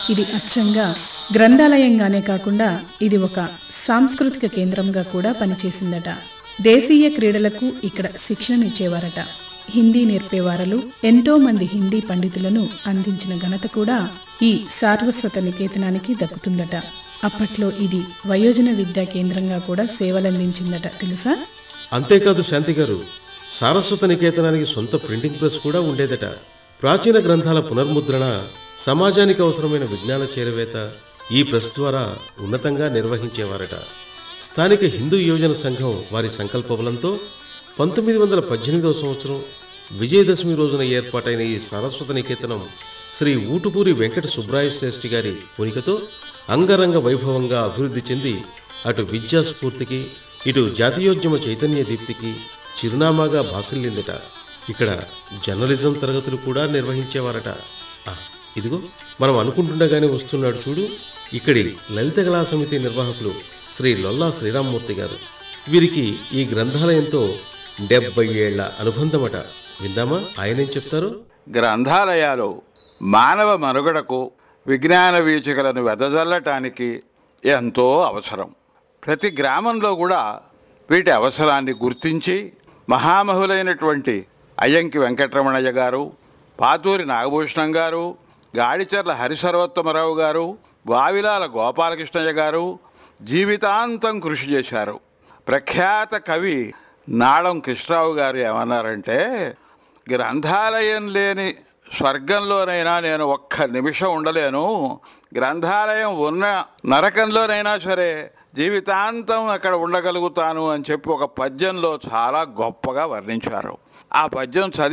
ఇది అచ్చంగా గ్రంథాలయంగానే కాకుండా ఇది ఒక సాంస్కృతిక కేంద్రంగా కూడా పనిచేసిందట దేశీయ క్రీడలకు ఇక్కడ శిక్షణనిచ్చేవారట హిందీ నేర్పేవారలు ఎంతో మంది హిందీ పండితులను అందించిన ఘనత కూడా ఈ సార్వస్వత నికేతనానికి దక్కుతుందట అప్పట్లో ఇది వయోజన విద్యా కేంద్రంగా కూడా సేవలందించిందట తెలుసా అంతేకాదు శాంతి గారు సారస్వత నికేతనానికి సొంత ప్రింటింగ్ ప్రెస్ కూడా ఉండేదట ప్రాచీన గ్రంథాల పునర్ముద్రణ సమాజానికి అవసరమైన విజ్ఞాన చేరవేత ఈ ప్రెస్ ద్వారా ఉన్నతంగా నిర్వహించేవారట స్థానిక హిందూ యువజన సంఘం వారి సంకల్పబలంతో పంతొమ్మిది వందల పద్దెనిమిదవ సంవత్సరం విజయదశమి రోజున ఏర్పాటైన ఈ సారస్వత నికేతనం శ్రీ ఊటుపూరి వెంకట సుబ్రాయ శ్రేష్ఠి గారి పూనికతో అంగరంగ వైభవంగా అభివృద్ధి చెంది అటు విద్యా స్ఫూర్తికి ఇటు జాతీయోద్యమ చైతన్య దీప్తికి చిరునామాగా భాసిల్లిందట ఇక్కడ జర్నలిజం తరగతులు కూడా నిర్వహించేవారట ఆ, ఇదిగో మనం అనుకుంటుండగానే వస్తున్నాడు చూడు ఇక్కడి లలిత కళా సమితి నిర్వాహకులు శ్రీ లొల్లా శ్రీరామ్మూర్తి గారు వీరికి ఈ గ్రంథాలయంతో డెబ్బై ఏళ్ల అనుబంధమట విందామా ఆయనేం చెప్తారు గ్రంథాలయాలు మానవ మనుగడకు విజ్ఞాన వీచికలను వెదజల్లటానికి ఎంతో అవసరం ప్రతి గ్రామంలో కూడా వీటి అవసరాన్ని గుర్తించి మహామహులైనటువంటి అయ్యంకి వెంకటరమణయ్య గారు పాతూరి నాగభూషణం గారు గాడిచర్ల హరిసర్వోత్తమరావు గారు వావిలాల గోపాలకృష్ణయ్య గారు జీవితాంతం కృషి చేశారు ప్రఖ్యాత కవి నాడం కృష్ణరావు గారు ఏమన్నారంటే గ్రంథాలయం లేని స్వర్గంలోనైనా నేను ఒక్క నిమిషం ఉండలేను గ్రంథాలయం ఉన్న నరకంలోనైనా సరే జీవితాంతం అక్కడ ఉండగలుగుతాను అని చెప్పి ఒక పద్యంలో చాలా గొప్పగా వర్ణించారు ఆ పద్యం చదివి